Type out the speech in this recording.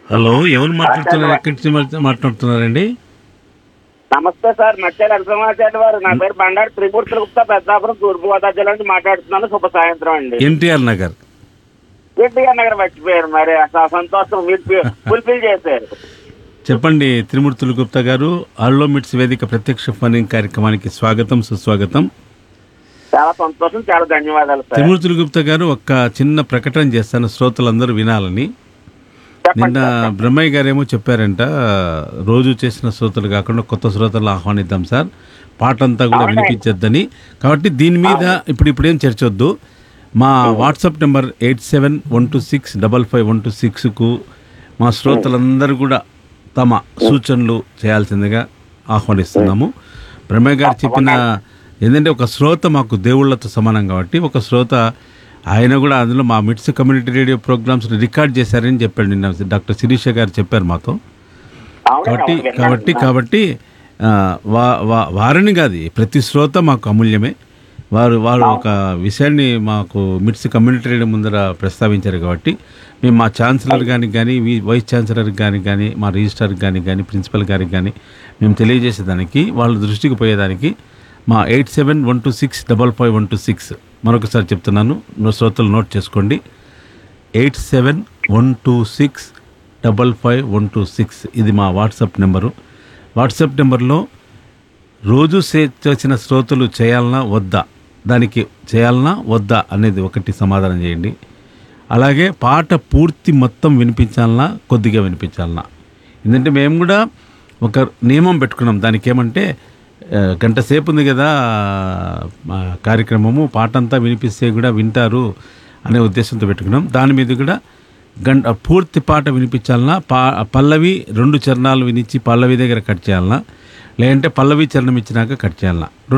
Hello ఎవరు మాట్లాడుతున్నారు ఎక్కడి నుంచి మాట్లా- మాట్లాడుతున్నారండి నమస్తే సార్ నచ్చారు నరసింహాచార్య వారు నా పేరు బండారు త్రిమూర్తుల గుప్తా పెద్దాపురం తూర్పుగోదావరి జిల్లా నుంచి మాట్లాడుతున్నాను శుభ సాయంత్రం అండి ఎన్టీఆర్ నగర్ ఎన్టీఆర్ నగర్ మర్చిపోయారు మరి ఆ సంతోషం ఫుల్ఫిల్ చేశారు చెప్పండి త్రిమూర్తులు గుప్తా గారు ఆల్లో మిట్స్ వేదిక ప్రత్యక్ష ఫోనింగ్ కార్యక్రమానికి స్వాగతం సుస్వాగతం చాలా సంతోషం చాలా ధన్యవాదాలు సార్ త్రిమూర్తులు గుప్తా గారు ఒక చిన్న ప్రకటన చేస్తాను శ్రోతలందరూ వినాలని నిన్న చెప్పండి బ్రహ్మయ్య గారేమో చెప్పారంట రోజు చేసిన శ్రోతలు కాకుండా కొత్త శ్రోతలు ఆహ్వానిద్దాం సార్ పాట అంతా కూడా అవునండి. వినిపించొద్దని కాబట్టి దీని మీద ఇప్పుడు ఇప్పుడేం చర్చొద్దు మా WhatsApp number eight seven one two six double five one two సిక్స్కు మా శ్రోతలందరూ కూడా తమ సూచనలు చేయాల్సిందిగా ఆహ్వానిస్తున్నాము బ్రహ్మయ్య గారు చెప్పిన ఏంటంటే ఒక శ్రోత మాకు దేవుళ్ళతో సమానం కాబట్టి ఒక శ్రోత ఆయన కూడా అందులో మా మిట్స్ కమ్యూనిటీ రేడియో ప్రోగ్రామ్స్ రికార్డ్ చేశారని చెప్పాడు నిన్న డాక్టర్ శిరీష గారు చెప్పారు మాతో అవునండి, కాబట్టి అవును, విన్నాను, కాబట్టి విన్నాను. కాబట్టి ఆ, వా వా వారిని కాదు ప్రతి శ్రోత మాకు అమూల్యమే వారు వారు ఒక విషయాన్ని మాకు మిట్స్ కమ్యూనిటీ రేడియో ముందర ప్రస్తావించారు కాబట్టి మేము మా ఛాన్సలర్ గారికి కానీ వి- వైస్ ఛాన్సలర్ గారికి కానీ మా రిజిస్ట్రార్ గారికి కానీ ప్రిన్సిపల్ గారికి కానీ మేము తెలియజేసేదానికి వాళ్ళ దృష్టికి పోయేదానికి మా eight seven one two six double five one two six మరొకసారి చెప్తున్నాను నో శ్రోతలు నోట్ చేసుకోండి eight seven one two six double five one two six ఇది మా వాట్సాప్ నెంబరు వాట్సాప్ నెంబర్లో రోజు సే చేసిన శ్రోతలు చేయాలన్నా వద్దా దానికి చేయాలన్నా వద్దా అనేది ఒకటి సమాధానం చేయండి అలాగే పాట పూర్తి మొత్తం వినిపించాలన్నా కొద్దిగా వినిపించాలన్నా ఎందుకంటే మేము కూడా ఒక నియమం పెట్టుకున్నాం దానికి ఏమంటే ఆ, గంట సేపు ఉంది కదా ఆ, కార్యక్రమము పాట అంతా వినిపిస్తే కూడా వింటారు అనే ఉద్దేశంతో పెట్టుకున్నాం దాని మీద కూడా గంట పూర్తి పాట వినిపించాలన్నా పా పల్లవి రెండు చరణాలు వినిచ్చి పల్లవి దగ్గర కట్ చేయాలన్నా లేదంటే పల్లవి చరణం ఇచ్చినాక కట్ చేయాలన్నా